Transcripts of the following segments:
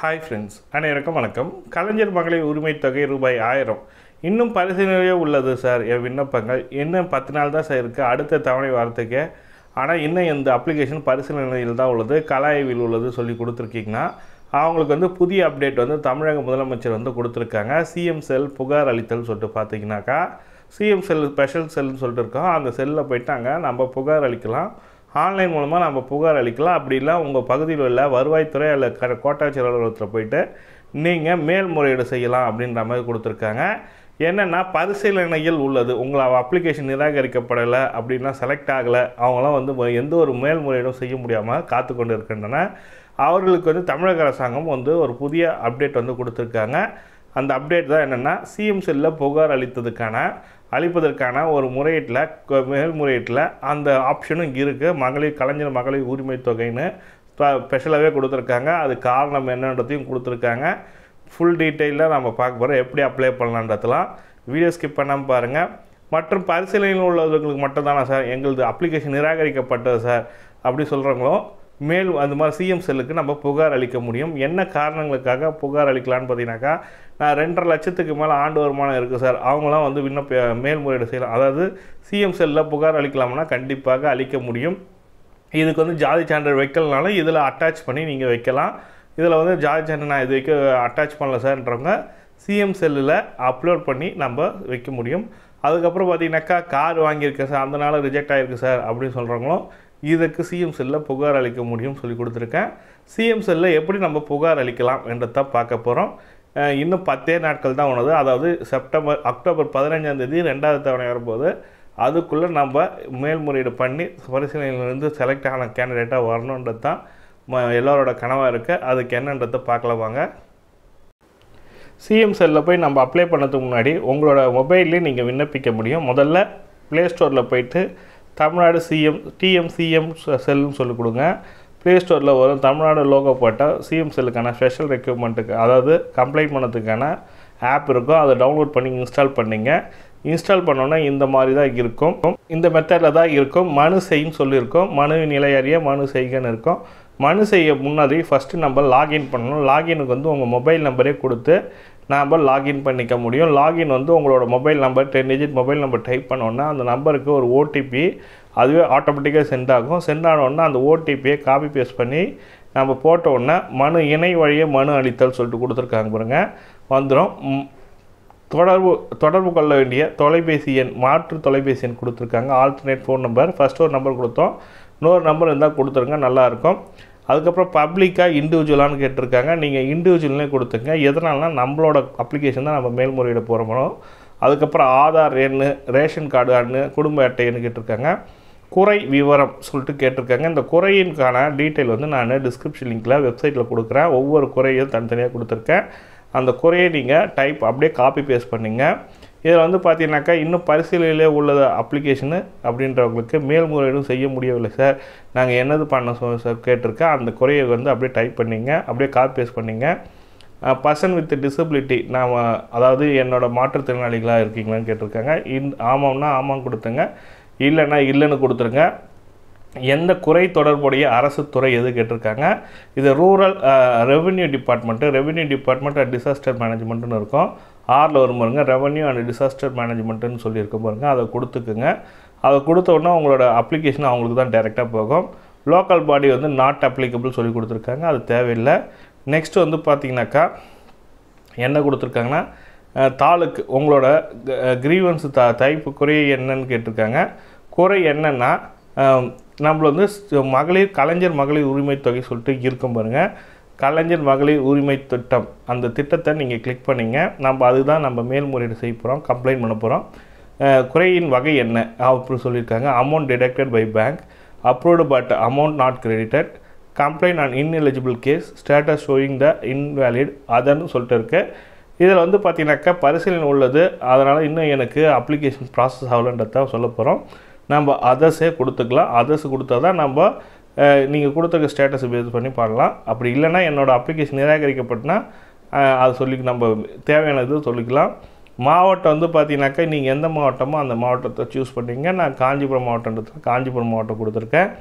hi friends அனைவருக்கும் வணக்கம் கலைஞர் மகளிர் உரிமைத் தொகை ரூபாய் ஆயிரம் இன்னும் பரிசீலனையே உள்ளது சார் என் விண்ணப்பங்கள் இன்னும் பத்து நாள் தான் சார் இருக்குது அடுத்த தவணை வாரத்துக்கு ஆனால் இன்னும் இந்த அப்ளிகேஷன் பரிசீலனையில் தான் உள்ளது கலாய்வில் உள்ளது சொல்லி கொடுத்துருக்கீங்கன்னா அவங்களுக்கு வந்து புதிய அப்டேட் வந்து தமிழக முதலமைச்சர் வந்து கொடுத்துருக்காங்க சிஎம் செல் புகார் அளித்தல் சொல்லிட்டு பார்த்தீங்கன்னாக்கா சிஎம் செல் ஸ்பெஷல் செல்னு சொல்லிட்டு இருக்கோம் அந்த செல்லில் போயிட்டாங்க நம்ம புகார் அளிக்கலாம் ஆன்லைன் மூலமாக நம்ம புகார் அளிக்கலாம் அப்படி இல்லை உங்கள் பகுதியில் உள்ள வருவாய்த்துறை அல்ல க கோட்டாட்சியர் அலுவலகத்தில் போயிட்டு நீங்கள் மேல்முறையீடு செய்யலாம் அப்படின்ற மாதிரி கொடுத்துருக்காங்க என்னென்னா பரிசீலனையில் உள்ளது உங்களை அப்ளிகேஷன் நிராகரிக்கப்படலை அப்படின்னா செலக்ட் ஆகலை அவங்களாம் வந்து ம- எந்த ஒரு மேல்முறையீடும் செய்ய முடியாமல் காத்து கொண்டு இருக்கின்றன அவர்களுக்கு வந்து தமிழக அரசாங்கம் வந்து ஒரு புதிய அப்டேட் வந்து கொடுத்துருக்காங்க அந்த அப்டேட் தான் என்னென்னா சிஎம் செல்லில் புகார் அளித்ததுக்கான அளிப்பதற்கான ஒரு முறையீட்டில் க- மேல்முறையீட்டில் அந்த ஆப்ஷனும் இருக்குது மகளிர் கலைஞர் மகளிர் உரிமை தொகைன்னு ஸ்பெஷலாகவே கொடுத்துருக்காங்க அது காரணம் என்னன்றதையும் கொடுத்துருக்காங்க ஃபுல் டீட்டெயிலாக நம்ம பார்க்க போகிறோம் எப்படி அப்ளை பண்ணலான்றதுலாம் வீடியோ ஸ்கிப் பண்ணாமல் பாருங்கள் மற்றும் பரிசீலனையில் உள்ளவர்களுக்கு மட்டும்தானா சார் எங்களது அப்ளிகேஷன் நிராகரிக்கப்பட்டது சார் அப்படி சொல்கிறவங்களும் மேல் அந்த மாதிரி சிஎம் செல்லுக்கு நம்ம புகார் அளிக்க முடியும் என்ன காரணங்களுக்காக புகார் அளிக்கலான்னு பார்த்தீங்கன்னாக்கா நான் ரெண்டரை லட்சத்துக்கு மேலே ஆண்டு வருமானம் இருக்குது சார் அவங்களாம் வந்து விண்ணப்ப மேல்முறையீடு செய்யலாம் அதாவது சிஎம் செல்லில் புகார் அளிக்கலாம்னா கண்டிப்பாக அளிக்க முடியும் இதுக்கு வந்து ஜாதி சான்றிதழ் வைக்கலனாலும் இதில் அட்டாச் பண்ணி நீங்கள் வைக்கலாம் இதில் வந்து ஜாதி சான்றிதழ் நான் இது வைக்க அட்டாச் பண்ணல சார்ன்றவங்க சிஎம் செல்லில் அப்லோட் பண்ணி நம்ம வைக்க முடியும் அதுக்கப்புறம் பார்த்தீங்கன்னாக்கா கார் வாங்கியிருக்கேன் சார் அந்த நாள் ரிஜெக்ட் ஆகிருக்கு சார் அப்படின்னு சொல்கிறவங்களும் இதுக்கு சிஎம் செல்லில் புகார் அளிக்க முடியும்னு சொல்லி கொடுத்துருக்கேன் சிஎம் செல்லில் எப்படி நம்ம புகார் அளிக்கலாம் என்றதை பார்க்க போகிறோம் இன்னும் பத்தே நாட்கள் தான் உனது அதாவது செப்டம்பர் அக்டோபர் பதினஞ்சாம் தேதி ரெண்டாவது தவணை வரும்போது அதுக்குள்ளே நம்ம மேல்முறையீடு பண்ணி பரிசீலனையிலிருந்து செலக்ட் ஆன கேண்டிடேட்டாக வரணுன்றது தான் ம- எல்லாரோட கனவாக இருக்குது அதுக்கு என்னன்றதை பார்க்கலாம் வாங்க சிஎம் செல்லில் போய் நம்ம அப்ளை பண்ணதுக்கு முன்னாடி உங்களோட மொபைல்லே நீங்கள் விண்ணப்பிக்க முடியும் முதல்ல ப்ளே ஸ்டோரில் போயிட்டு தமிழ்நாடு சிஎம் டிஎம்சிஎம் செல்னு சொல்லி கொடுங்க ப்ளே ஸ்டோரில் வரும் தமிழ்நாடு லோகோ போட்டால் சிஎம் செல்லுக்கான ஸ்பெஷல் ரெக்யூப்மெண்ட்டுக்கு அதாவது கம்ப்ளைண்ட் பண்ணதுக்கான ஆப் இருக்கும் அதை டவுன்லோட் பண்ணி இன்ஸ்டால் பண்ணிங்க இன்ஸ்டால் பண்ணோன்னே இந்த மாதிரி தான் இருக்கும் இந்த மெத்தடில் தான் இருக்கும் மனு செய்ன்னு சொல்லியிருக்கோம் மனு நிலை அறிய மனு செய்கன்னு இருக்கும் மனு செய்ய முன்னாடி ஃபஸ்ட்டு நம்ம லாகின் பண்ணணும் லாகினுக்கு வந்து உங்கள் மொபைல் நம்பரே கொடுத்து நாம் லாகின் பண்ணிக்க முடியும் லாகின் வந்து உங்களோட mobile number ten digit mobile number type பண்ணோன்னா அந்த நம்பருக்கு ஒரு ஓடிபி அதுவே ஆட்டோமேட்டிக்காக சென்ட் ஆகும் சென்ட் ஆனோடனே அந்த ஓடிபியை காப்பி பேஸ்ட் பண்ணி நம்ம போட்ட உடனே மனு இணை வழியே மனு அளித்தல் சொல்லிட்டு கொடுத்துருக்காங்க பாருங்க வந்துடும் தொடர்பு தொடர்பு கொள்ள வேண்டிய தொலைபேசி எண் மாற்று தொலைபேசி எண் கொடுத்துருக்காங்க ஆல்டர்னேட் ஃபோன் நம்பர் ஃபஸ்ட் ஒரு நம்பர் கொடுத்தோம் இன்னொரு நம்பர் இருந்தால் கொடுத்துருங்க நல்லாயிருக்கும் அதுக்கப்புறம் பப்ளிக்காக இண்டிவிஜுவலான்னு கேட்டிருக்காங்க நீங்கள் இண்டிவிஜுவல்னே கொடுத்துங்க எதனாலனா நம்மளோட அப்ளிகேஷன் தான் நம்ம மேல்முறையிட போகிறோம் அதுக்கப்புறம் ஆதார் எண் ரேஷன் கார்டு எண் குடும்ப அட்டை எண்ணு கேட்டிருக்காங்க குறை விவரம் சொல்லிட்டு கேட்டிருக்காங்க இந்த குறையின்கான டீட்டெயில் வந்து நான் டிஸ்கிரிப்ஷன் லிங்க்கில் வெப்சைட்டில் கொடுக்குறேன் ஒவ்வொரு குறையும் தனித்தனியாக கொடுத்துருக்கேன் அந்த குறையை நீங்கள் டைப் அப்படியே காப்பி பேஸ்ட் பண்ணிங்க இதில் வந்து பார்த்தீங்கன்னாக்கா இன்னும் பரிசீலனையிலே உள்ள அப்ளிகேஷனு அப்படின்றவங்களுக்கு மேல்முறையீடும் செய்ய முடியவில்லை சார் நாங்கள் என்னது பண்ண சொ சார் கேட்டிருக்கேன் அந்த குறையை வந்து அப்படியே டைப் பண்ணிங்க அப்படியே காப்பி பேஸ்ட் பண்ணிங்க பர்சன் வித் டிசபிலிட்டி நாம் அதாவது என்னோட மாற்றுத்திறனாளிகளாக இருக்கீங்களான்னு கேட்டிருக்காங்க இன் ஆமாம்னா ஆமாம் கொடுத்துங்க இல்லைன்னா இல்லைன்னு கொடுத்துருங்க எந்த குறை தொடர்புடைய அரசு துறை எது கேட்டிருக்காங்க இது rural revenue department revenue department and disaster மேனேஜ்மெண்ட்டுன்னு இருக்கும் ஆறில் வரும் பாருங்க ரெவென்யூ அண்ட் டிசாஸ்டர் மேனேஜ்மெண்ட்டுன்னு சொல்லியிருக்கோம் பாருங்க அதை கொடுத்துக்குங்க அதை கொடுத்த உடனே உங்களோட அப்ளிகேஷன் அவங்களுக்கு தான் டைரெக்டாக போகும் லோக்கல் பாடி வந்து நாட் அப்ளிகபிள் சொல்லி கொடுத்துருக்காங்க அது தேவையில்லை நெக்ஸ்ட் வந்து பார்த்தீங்கன்னாக்கா என்ன கொடுத்துருக்காங்கன்னா அஹ், தாலுக்கு உங்களோட கிரீவன்ஸ் த டைப்பு குறை என்னன்னு கேட்டிருக்காங்க குறை என்னன்னா அஹ், நம்மள வந்து ஸ்- மகளிர் கலைஞர் மகளிர் உரிமை தொகை சொல்லிட்டு இருக்கும் பாருங்க கலைஞர் மகளிர் உரிமை திட்டம் அந்த திட்டத்தை நீங்கள் கிளிக் பண்ணீங்க நம்ம அதுதான் நம்ம மேல்முறையீடு செய்ய போகிறோம் கம்ப்ளைண்ட் பண்ண போகிறோம் குறையின் வகை என்ன அப்படி சொல்லியிருக்காங்க amount deducted by bank approved but amount not credited complaint on ineligible case status showing the invalid அதர்னு சொல்லிட்டு இருக்கு இதில் வந்து பார்த்தீங்கன்னாக்கா பரிசீலனை உள்ளது அதனால் இன்னும் எனக்கு அப்ளிகேஷன் ப்ராசஸ் ஆகலன்றத சொல்ல போகிறோம் நம்ம அதர்ஸே கொடுத்துக்கலாம் அதர்ஸ் கொடுத்தா தான் நம்ம நீங்கள் கொடுத்துருக்க ஸ்டேட்டஸை பேஸ் பண்ணி பண்ணலாம் அப்படி இல்லைன்னா என்னோடய அப்ளிகேஷன் நிராகரிக்கப்பட்டுனா அஹ், அது சொல்லி நம்ம தேவையானது சொல்லிக்கலாம் மாவட்டம் வந்து பார்த்தீங்கன்னாக்கா நீங்கள் எந்த மாவட்டமோ அந்த மாவட்டத்தை சூஸ் பண்ணீங்க நான் காஞ்சிபுரம் மாவட்டன்றதுல காஞ்சிபுரம் மாவட்டம் கொடுத்துருக்கேன்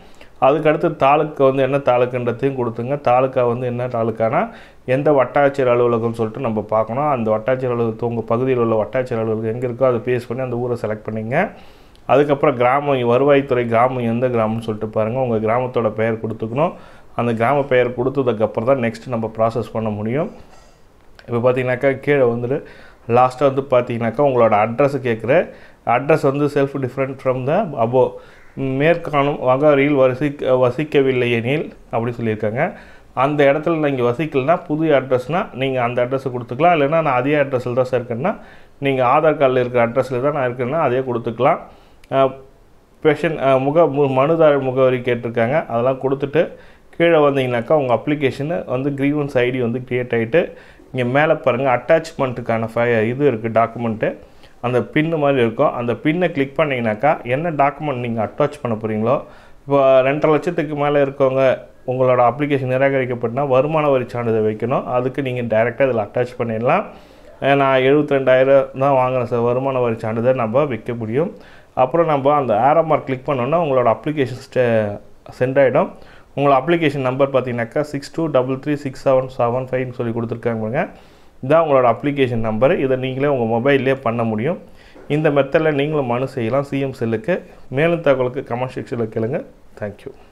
அதுக்கடுத்து தாலுக்கு வந்து என்ன தாலுக்குன்றதையும் கொடுத்துங்க தாலுக்கா வந்து என்ன தாலுக்கானா எந்த வட்டாட்சியர் அலுவலகம்னு சொல்லிட்டு நம்ம பார்க்கணும் அந்த வட்டாட்சியர் அலுவலகத்து உங்கள் பகுதியில் உள்ள வட்டாட்சியர் அலுவலகம் எங்கே இருக்கோ அதை பேஸ் பண்ணி அந்த ஊரை செலக்ட் பண்ணிங்க அதுக்கப்புறம் கிராமம் வருவாய்த்துறை கிராமம் எந்த கிராமம்னு சொல்லிட்டு பாருங்கள் உங்கள் கிராமத்தோட பெயர் கொடுத்துக்கணும் அந்த கிராம பெயர் கொடுத்ததுக்கப்புறம் தான் நெக்ஸ்ட் நம்ம ப்ராசஸ் பண்ண முடியும் இப்போ பார்த்தீங்கன்னாக்கா கீழே வந்துட்டு லாஸ்ட்டாக வந்து பார்த்தீங்கன்னாக்கா உங்களோட அட்ரஸ் கேட்குற அட்ரஸ் வந்து self different from the above மேற்காணும் வகாரியில் வசிக்க வசிக்கவில்லை எனில் அப்படி சொல்லியிருக்காங்க அந்த இடத்துல நீங்கள் வசிக்கலைன்னா புது அட்ரஸ்னால் நீங்கள் அந்த அட்ரஸை கொடுத்துக்கலாம் இல்லைன்னா நான் அதே அட்ரஸில் தான் சார் இருக்கேன்னா நீங்கள் ஆதார் கார்டில் இருக்கிற அட்ரஸில் தான் நான் இருக்கேன்னா அதே கொடுத்துக்கலாம் பெஷன் முக மு மனுதாரர் முகவரி கேட்டிருக்காங்க அதெல்லாம் கொடுத்துட்டு கீழே வந்தீங்கன்னாக்கா உங்கள் அப்ளிகேஷனு வந்து க்ரீவன்ஸ் ஐடி வந்து க்ரியேட் ஆகிட்டு இங்கே மேலே பாருங்கள் அட்டாச்மெண்ட்டுக்கான ஃபை இது இருக்குது டாக்குமெண்ட்டு அந்த பின்னு மாதிரி இருக்கும் அந்த பின்னை கிளிக் பண்ணிங்கனாக்கா என்ன டாக்குமெண்ட் நீங்கள் அட்டாச் பண்ண போகிறீங்களோ இப்போ ரெண்டரை லட்சத்துக்கு மேலே இருக்கவங்க உங்களோட அப்ளிகேஷன் நிராகரிக்கப்பட்டுனா வருமான வரி சான்றிதழ் வைக்கணும் அதுக்கு நீங்கள் டைரெக்டாக இதில் அட்டாச் பண்ணிடலாம் நான் எழுபத்தி ரெண்டாயிரம் தான் வாங்கினேன் சார் வருமான வரி சான்றிதழ் நம்ம வைக்க முடியும் அப்புறம் நம்ம அந்த ஆரோ மார்க் கிளிக் பண்ணோன்னா உங்களோட அப்ளிகேஷன் ஸ்டே சென்ட் ஆகிடும் உங்களோட அப்ளிகேஷன் நம்பர் பார்த்தீங்கன்னாக்கா six two double three six seven seven ஃபைவ்னு சொல்லி கொடுத்துருக்காங்க பாருங்க இதான் உங்களோட அப்ளிகேஷன் நம்பர் இதை நீங்களே உங்கள் மொபைல்லே பண்ண முடியும் இந்த மெத்தடில் நீங்களும் மனு செய்யலாம் சிஎம் செல்லுக்கு மேலும் தகவலுக்கு கமெண்ட் செக்ஷனில் கேளுங்க தேங்க்யூ